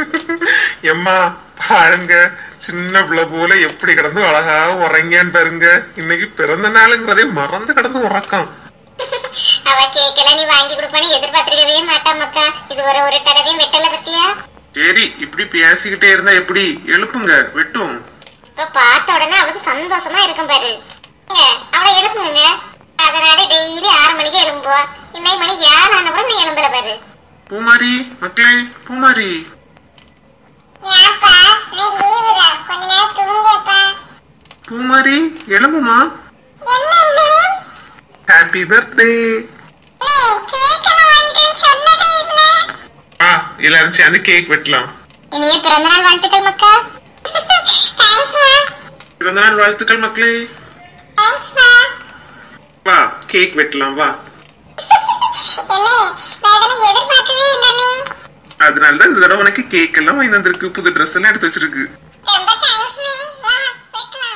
எம்மா பாருங்க சின்ன பிள்ளை போல எப்படி கிடந்து அழகா உறங்கியான்னு பாருங்க இன்னைக்கு பிறந்த நாளுங்கிறதே மறந்து கிடந்து உறக்கம் அவ கேக்கல நீ வாங்கி கொடுப்பேன்னு எதிர்பார்த்திருக்கவே மாட்டா மக்கா இது ஒரு ஒரு தடவையும் வெட்டல பத்தியா சரி இப்படி பேசிக்கிட்டே இருந்தா எப்படி எழுப்புங்க வெட்டும் இப்ப பார்த்த உடனே அவளுக்கு சந்தோஷமா இருக்கும் பாரு ஏங்க, அவளை எழுப்புங்க அதனால டெய்லி ஆறு மணிக்கு எழும்புவா இன்னைக்கு மணி ஏழு ஆன கூட நீ எழும்பல பாரு பூமாரி மக்களே பூமாரி ஏப்பா நீ லீவு தான் கொஞ்ச நேரம் தூங்கியப்பா பூமாரி எழும்புமா என்ன ஹாப்பி பர்த்டே நீ கேக் எல்லாம் வாங்கிட்டேன்னு சொல்லவே இல்ல ஆ எல்லாரும் சேர்ந்து கேக் வெட்டலாம் இனிய பிறந்த நாள் வாழ்த்துக்கள் மக்கா தேங்க்ஸ்மா பிறந்த நாள் வாழ்த்துக்கள் மக்களே தேங்க்ஸ்மா வா கேக் வெட்டலாம் வா என்ன நான் இதெல்லாம் எதிர்பார்க்கவே இல்ல நீ அதனால தான் இந்த தடவை உனக்கு கேக் எல்லாம் வாங்கி வந்திருக்கு புது ட்ரெஸ் எல்லாம் எடுத்து வச்சிருக்கு ரொம்ப தேங்க்ஸ் நீ வா வெட்டலாம்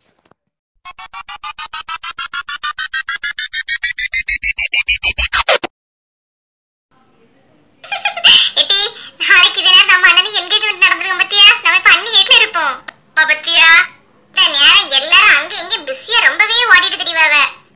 எட்டி நாளைக்கு இதே நேரம் நம்ம அண்ணனுக்கு என்கேஜ்மெண்ட் நடந்திருக்கும் பத்தியா நம்ம இப்ப அண்ணி வீட்ல இருப்போம் அப்ப பத்தியா இந்த நேரம் எல்லாரும் அங்க இங்க பிஸியா ரொம்பவே ஓடிட்டு தெரியவாவ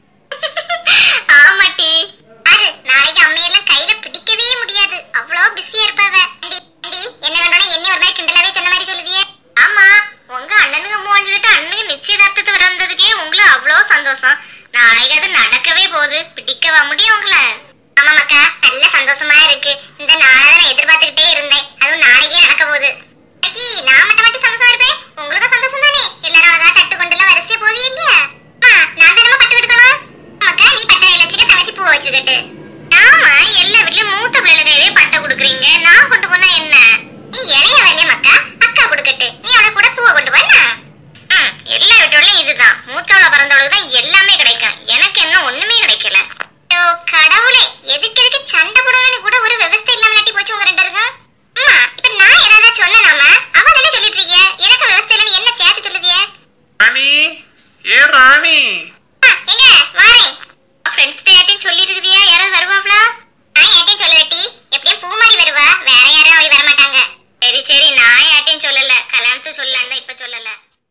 ஆமாட்டி அரு நாளைக்கு அம்மையெல்லாம் கையில பிடிக்கவே முடியாது அவ்வளோ பிஸியா இருப்பாவ ஆண்டி, ஆண்டி, என்ன கண்டோட என்ன ஒரு மாதிரி கிண்டலாவே சொன்ன மாதிரி சொல்லுதியே ஆமா உங்க அண்ணனுக்கு மூஞ்சிக்கிட்டு அண்ணனுக்கு நிச்சயதார்த்தத்தை வர வந்ததுக்கே உங்களுக்கு அவ்வளோ சந்தோஷம் நாளைக்கு அது நடக்கவே போகுது பிடிக்கவா முடியும் உங்களை ஆமா மக்கா நல்ல சந்தோஷமா இருக்கு இந்த நாளை தான் நான் எதிர்பார்த்துக்கிட்டே இருந்தேன் அதுவும் நாளைக்கே நடக்க போகுது ஐயி, நான் மட்டும் மட்டும் சந்தோஷமா இருப்பேன் உங்களுக்கு சந்தோஷம் தானே எல்லாரும் அழகா தட்டு கொண்டு எல்லாம் வரிசையா போவே இல்லையா அம்மா, நான் தானே பட்டு கட்டுக்கணும் மக்கா நீ பட்டை கையில வச்சுக்க தங்கச்சி பூ வச்சுக்கிட்டு ஆமா எல்லா வீட்லயும் மூத்த பிள்ளைல கையிலே பட்டை கொடுக்குறீங்க நான் கொண்டு போனா என்ன நீ இளைய வேலைய மக்கா அக்கா கொடுக்கட்டு நீ அவளை கூட பூவை கொண்டு வா ம், எல்லா வீட்டோடலும் இதுதான் மூத்தவள பிறந்தவளுக்கு தான் எல்லாமே கிடைக்கும் எனக்கு என்ன ஒண்ணுமே கிடைக்கல ஐயோ, கடவுளே எதுக்கு எதுக்கு சண்டை போடணும்னு கூட ஒரு விவசாய இல்லாம நட்டி போச்சு உங்க ரெண்டு இருக்கும் அம்மா இப்ப நான் ஏதாவது சொன்னேனாமா அவ தானே சொல்லிட்டு இருக்கீங்க எனக்கு விவசாய இல்லைன்னு என்ன சேர்த்து சொல்லுதியே ராணி ஏ ராணி ஆ, எங்க வாரேன் ஃப்ரெண்ட்ஸ் யார்ட்டையும் சொல்லி இருக்குதியா யாராவது வருவாங்களா நான் யார்ட்டையும் சொல்லலட்டி எப்படியும் பூமாரி வருவா வேற யாரும் அவளி வர மாட்டாங்க சரி சரி நான் யார்ட்டையும் சொல்லல கல்யாணத்துக்கு சொல்லலாம் இப்ப சொல்லல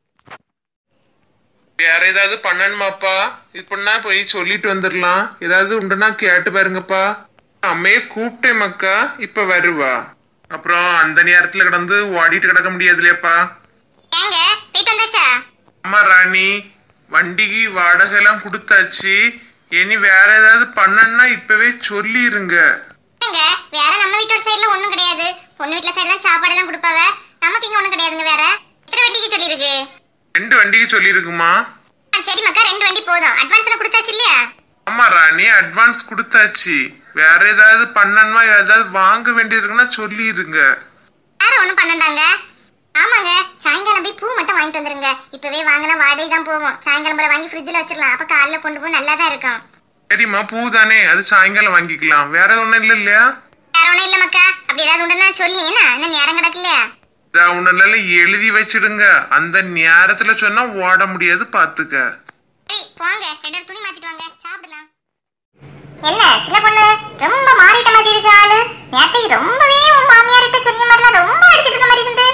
வேற ஏதாவது பண்ணணுமாப்பா இப்படின்னா போய் சொல்லிட்டு வந்துடலாம் ஏதாவது உண்டுன்னா கேட்டு பாருங்கப்பா அம்மையே கூப்பிட்டேன் மக்கா இப்ப வருவா அப்புறம் அந்த நேரத்துல கிடந்து ஓடிட்டு கிடக்க முடியாது இல்லையாப்பா ஏங்க போயிட்டு வந்தாச்சா அம்மா ராணி வண்டிக்கு வாடகை எல்லாம் கொடுத்தாச்சு இனி வேற ஏதாவது பண்ணணும்னா இப்பவே சொல்லிருங்க ஏங்க வேற நம்ம வீட்டோட சைடுல ஒண்ணும் கிடையாது பொண்ணு வீட்ல சைடு தான் சாப்பாடு எல்லாம் கொடுப்பாவ நமக்கு இங்க ஒண்ணும் கிடையாதுங்க வேற எத்தனை வண்டிக்கு சொல்லிருக்கு ரெண்டு வண்டிக்கு சொல்லிருக்குமா ஆ, சரி மக்கா ரெண்டு வண்டி போதும் அட்வான்ஸ் எல்லாம் கொடுத்தாச்சு இல்லையா ஆமா ராணி அட்வான்ஸ் கொடுத்தாச்சு வேற ஏதாவது பண்ணணுமா ஏதாவது வாங்க வேண்டியது இருக்குன்னா சொல்லிருங்க வேற ஒண்ணும் பண்ணண்டாங்க ஆமாங்க சாயங்காலம் போய் பூ மட்டும் வாங்கிட்டு வந்துருங்க இப்பவே வாங்கினா வாடகை தான் போவோம் சாயங்காலம் போல வாங்கி ஃப்ரிட்ஜில் வச்சிடலாம் அப்ப காலைல கொண்டு போய் நல்லா தான் இருக்கும் சரிம்மா பூ தானே அது சாயங்காலம் வாங்கிக்கலாம் வேற ஒண்ணும் இல்ல இல்லையா வேற ஒண்ணும் இல்ல மக்கா அப்படி ஏதாவது உண்டுன்னா சொல்லி என்ன இன்னும் நேரம் கிடக்கலையா இதான் ஒண்ணும் இல்ல எழுதி வச்சிடுங்க அந்த நேரத்துல சொன்னா ஓட முடியாது பாத்துக்க சரி போங்க ரெண்டு பேரும் துணி மாத்திட்டு வாங்க சாப்பிடலாம் என்ன சின்ன பொண்ணு ரொம்ப மாறிட்ட மாதிரி இருக்கு ஆளு நேத்தைக்கு ரொம்பவே உன் மாமியார்கிட்ட சொன்ன மாதிரிலாம் ரொம்ப நடிச்சிட்டு இருக்க மாதிரி இருந்து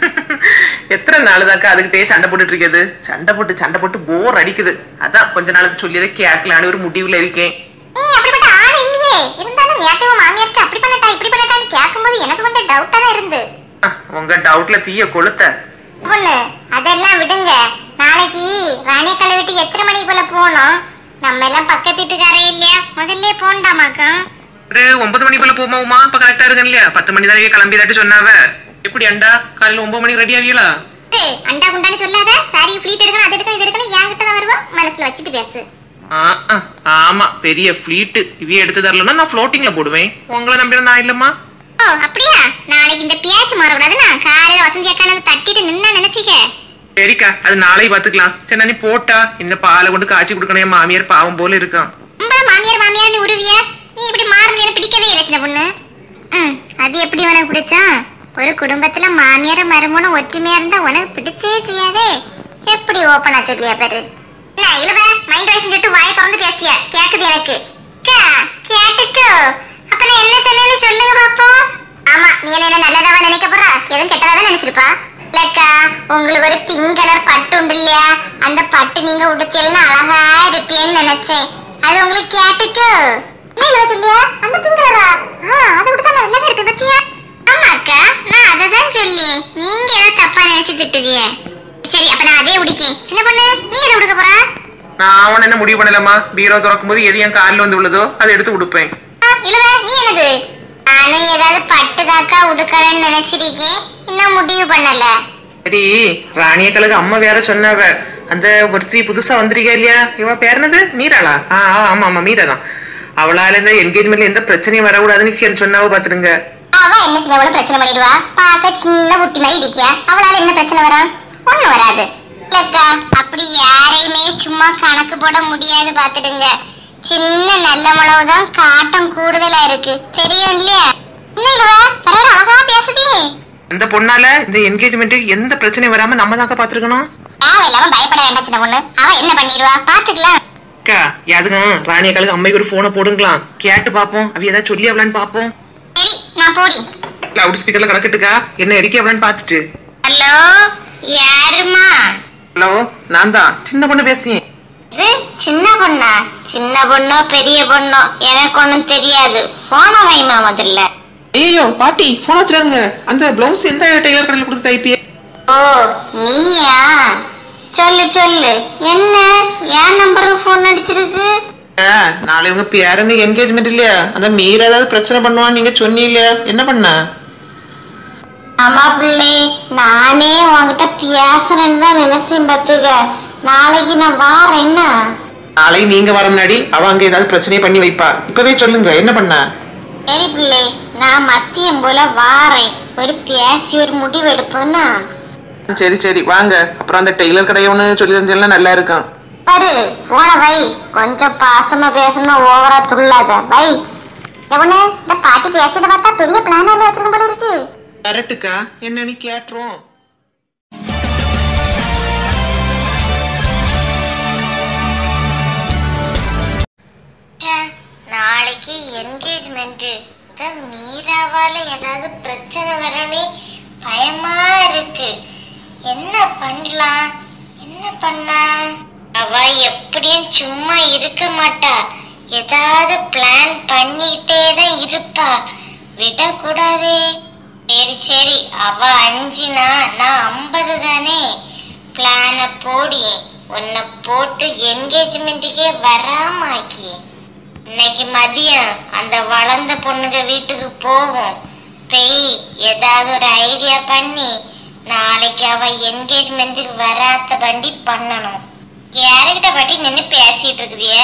எத்தனை நாள் தாக்கா அதுக்கிட்டே சண்டை போட்டுட்டு இருக்குது சண்டை போட்டு சண்டை போட்டு போர் அடிக்குது அதான் கொஞ்ச நாளுக்கு சொல்லியதை கேட்கலான்னு ஒரு முடிவுல இருக்கேன் நீ அப்படிப்பட்ட ஆளு இல்லையே இருந்தாலும் நேத்தை உன் மாமியார்கிட்ட அப்படி பண்ணட்டா இப்படி பண்ணட்டான்னு கேட்கும்போது எனக்கு கொஞ்சம் டவுட்டா தான் இருந்து அஹ், உங்க டவுட்ல தீய கொளுத்த பொண்ணு அதெல்லாம் விடுங்க நாளைக்கு ராணி கலை வீட்டுக்கு எத்தனை மணிக்கு போல போகணும் நம்ம எல்லாம் பக்கத்து வீட்டுக்காரே இல்லையா முதல்ல போண்டாமாக்கும் ஒரு ஒன்பது மணி போல போமாவுமா இப்ப கரெக்டா இருக்கு இல்லையா பத்து மணி தானே கிளம்பி தாட்டி சொன்னாவ எப்படி அண்டா காலையில ஒன்பது மணிக்கு ரெடி ஆவியலா ஏய், அண்டா குண்டான்னு சொல்லாத சாரி ஃபிளீட் எடுக்கணும் அது எடுக்கணும் இது எடுக்கணும் என்கிட்ட தான் வருவா மனசுல வச்சுட்டு பேசு ஆ, ஆ, ஆமா பெரிய ஃபிளீட் இவைய எடுத்து தரலன்னா நான் ஃப்ளோட்டிங்ல போடுவேன் உங்களை நம்பின நான் இல்லம்மா ஓ அப்படியா நாளைக்கு இந்த பியாச்சு மாறக்கூடாதுன்னா காலையில வசந்தி அக்கா தட்டிட்டு நின்னா நினைச்சிக்க சரிக்கா அது நாளைக்கு பாத்துக்கலாம் சரி நான் நீ போட்டா இந்த பாலை கொண்டு காய்ச்சி கொடுக்கணும் என் மாமியார் பாவம் போல இருக்கான் ரொம்ப மாமியார் மாமியார்னு உருவிய நீ இப்படி மாறுறது எனக்கு பிடிக்கவே இல்லை சின்ன பொண்ணு ம் அது எப்படி உனக்கு பிடிச்சா ஒரு குடும்பத்துல மாமியார் மருமனும் ஒற்றுமையா இருந்தா உனக்கு பிடிச்சே செய்யாதே எப்படி ஓப்பனா சொல்லியா பாரு என்ன இழுவ மைண்ட் வாய்ஸ் சொல்லிட்டு வாயை திறந்து பேசிய கேக்குது எனக்கு அக்கா, கேட்டுட்டோ அப்ப நான் என்ன சொன்னேன்னு சொல்லுங்க பாப்போம் ஆமா நீ என்ன நல்லதாவா நினைக்க போற எதுவும் கெட்டதா நினைச்சிருப்பா இல்லக்கா உங்களுக்கு ஒரு பிங்க் கலர் பட்டு உண்டு இல்லையா அந்த பட்டு நீங்க உடுத்தீங்கன்னா அழகா இருப்பேன்னு நினைச்சேன் அது உங்களுக்கு கேட்டுட்டு என்ன சொல்லியா அந்த பிங்க் கலரா அது உடுத்தா நல்லா இருக்கு பத்தியா ஆமாக்கா நான் அதை தான் சொல்லி நீங்க ஏதோ தப்பா நினைச்சு திட்டுதிய சரி அப்ப நான் அதே உடிக்கேன் சின்ன பொண்ணு நீ எதை உடுக்க போறா நான் அவன் என்ன முடிவு பண்ணலமா பீரோ திறக்கும் போது எது என் காலில் வந்து விழுதோ அதை எடுத்து உடுப்பேன் ஆ, இழுவ நீ என்னது நானும் ஏதாவது பட்டுதாக்கா உடுக்கலன்னு நினைச்சிருக்கேன் இன்னும் முடிவு பண்ணல சரி ராணியக்களுக்கு அம்மா வேற சொன்னாவ அந்த ஒருத்தி புதுசா வந்திருக்கா இல்லையா இவ பேர் என்னது மீராளா ஆ ஆ, ஆமா ஆமா மீரா தான் அவளால இந்த என்கேஜ்மெண்ட்ல எந்த பிரச்சனையும் வரக்கூடாதுன்னு சொன்னாவ பாத்துருங்க அவ என்ன சின்ன கூட பிரச்சனை பண்ணிடுவா பார்க்க சின்ன குட்டி மாதிரி இருக்கியா அவளால என்ன பிரச்சனை வரும் ஒண்ணும் வராது இல்லக்கா அப்படி யாரையுமே சும்மா கணக்கு போட முடியாது பாத்துடுங்க சின்ன நல்ல மிளவுதான் காட்டம் கூடுதலா இருக்கு தெரியும் இல்லையா என்ன இழுவ பரவாயில்ல அழகா பேசுதே அந்த பொண்ணால இந்த என்கேஜ்மெண்ட்டுக்கு எந்த பிரச்சனையும் வராம நம்ம தாக்க பாத்துருக்கணும் தேவையில்லாம பயப்பட வேண்டாம் சின்ன பொண்ணு அவ என்ன பண்ணிடுவா பாத்துக்கலாம் அக்கா யாதுக்கும் ராணியக்களுக்கு அம்மைக்கு ஒரு போனை போடுங்களாம் கேட்டு பாப்போம் அவ ஏதாவது சொல்லி அவளான்னு பாப்போம் சரி நான் போடி லவுட் ஸ்பீக்கர்ல கிடக்கட்டுக்கா என்ன எடுக்க அவளான்னு பாத்துட்டு ஹலோ யாருமா ஹலோ நான் தான் சின்ன பொண்ணு பேசியேன் இது சின்ன பொண்ணா சின்ன பொண்ணோ பெரிய பொண்ணோ எனக்கு ஒண்ணும் தெரியாது போன வைமா முதல்ல ஐயோ பாட்டி போன் வச்சிருங்க அந்த பிளவுஸ் எந்த டெய்லர் கடையில் கொடுத்து தைப்பியே ஓ நீயா சொல்லு சொல்லு என்ன என் நம்பருக்கு ஃபோன் அடிச்சிருக்கு நாளை இவங்க பேரனு என்கேஜ்மெண்ட் இல்லையா அந்த மீற ஏதாவது பிரச்சனை பண்ணுவான்னு நீங்க சொன்னீங்க என்ன பண்ண ஆமா பிள்ளை நானே உன்கிட்ட பேசுறேன்னு தான் நினைச்சேன் பத்துக்க நாளைக்கு நான் வாரேன் என்ன நாளை நீங்க வர முன்னாடி அவ அங்க ஏதாவது பிரச்சனையை பண்ணி வைப்பா இப்பவே சொல்லுங்க என்ன பண்ண சரி பிள்ளை நான் மத்தியம் போல வாரேன் ஒரு பேசி ஒரு முடிவு எடுப்பேன்னா சரி சரி வாங்க அப்புறம் அந்த டெய்லர் கடையை ஒன்று சொல்லி தந்தேன்னா நல்லா இருக்கும் பாரு போன வை கொஞ்சம் பாசமா பேசணும் ஓவரா துள்ளாத வை எவனு இந்த பாட்டி பேசுறத பார்த்தா பெரிய பிளான் எல்லாம் வச்சிருக்கும் போல இருக்கு கரெக்டுக்கா என்ன நீ கேட்டுரும் நாளைக்கு என்கேஜ்மெண்ட் மீராவால ஏதாவது பிரச்சனை வரனே பயமா இருக்கு என்ன பண்ணலாம் என்ன பண்ண அவ எப்படியும் சும்மா இருக்க மாட்டா ஏதாவது பிளான் பண்ணிட்டே தான் இருப்பா விடக்கூடாதே சரி சரி அவ அஞ்சுனா நான் ஐம்பது தானே பிளான போடி உன்னை போட்டு என்கேஜ்மெண்ட்டுக்கே வராமாக்கி இன்னைக்கு மதியம் அந்த வளர்ந்த பொண்ணுங்க வீட்டுக்கு போவோம் போய் ஏதாவது ஒரு ஐடியா பண்ணி நாளைக்கு அவ என்கேஜ்மெண்ட்டுக்கு வராத வண்டி பண்ணணும் யாருக்கிட்ட பாட்டி நின்று பேசிட்டு இருக்குதிய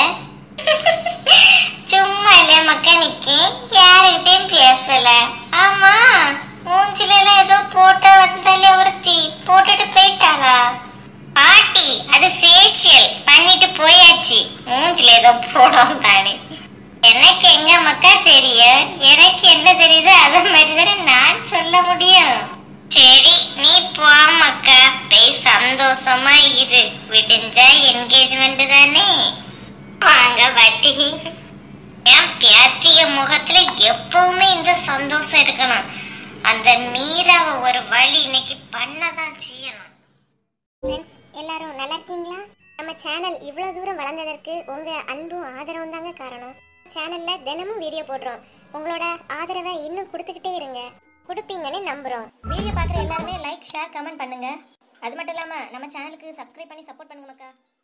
சும்மா இல்லையா மக்கா நிக்கி யாருக்கிட்டையும் பேசல ஆமா மூஞ்சில எல்லாம் ஏதோ போட்டோ வந்தாலே ஒருத்தி போட்டுட்டு போயிட்டாளா பாட்டி அது ஃபேஷியல் பண்ணிட்டு போயாச்சு மூஞ்சில ஏதோ போடும் தானே எனக்கு எங்க மக்கா தெரியும் எனக்கு என்ன தெரியுதோ அத மாதிரி தானே நான் சொல்ல முடியும் சரி நீ போ மக்கா போய் சந்தோஷமா இரு விடிஞ்சா என்கேஜ்மெண்ட் தானே வாங்க வட்டி என் பேத்திக முகத்துல எப்பவுமே இந்த சந்தோஷம் இருக்கணும் அந்த மீராவை ஒரு வழி இன்னைக்கு பண்ணதான் செய்யணும் ஃப்ரெண்ட்ஸ் எல்லாரும் நல்லா இருக்கீங்களா நம்ம சேனல் இவ்வளோ தூரம் வளர்ந்ததற்கு உங்கள் அன்பும் ஆதரவும் தாங்க காரணம் சேனலில் தினமும் வீடியோ போடுறோம் உங்களோட ஆதரவை இன்னும் கொடுத்துக்கிட்டே இருங்க கொடுப்பீங்கன்னு நம்புகிறோம் வீடியோ பார்க்குற எல்லாருமே லைக் ஷேர் கமெண்ட் பண்ணுங்க அது மட்டும் இல்லாமல் நம்ம சேனலுக்கு சப்ஸ்கிரைப் பண்ணி சப்போர்ட் பண்ணுங்க மக்கா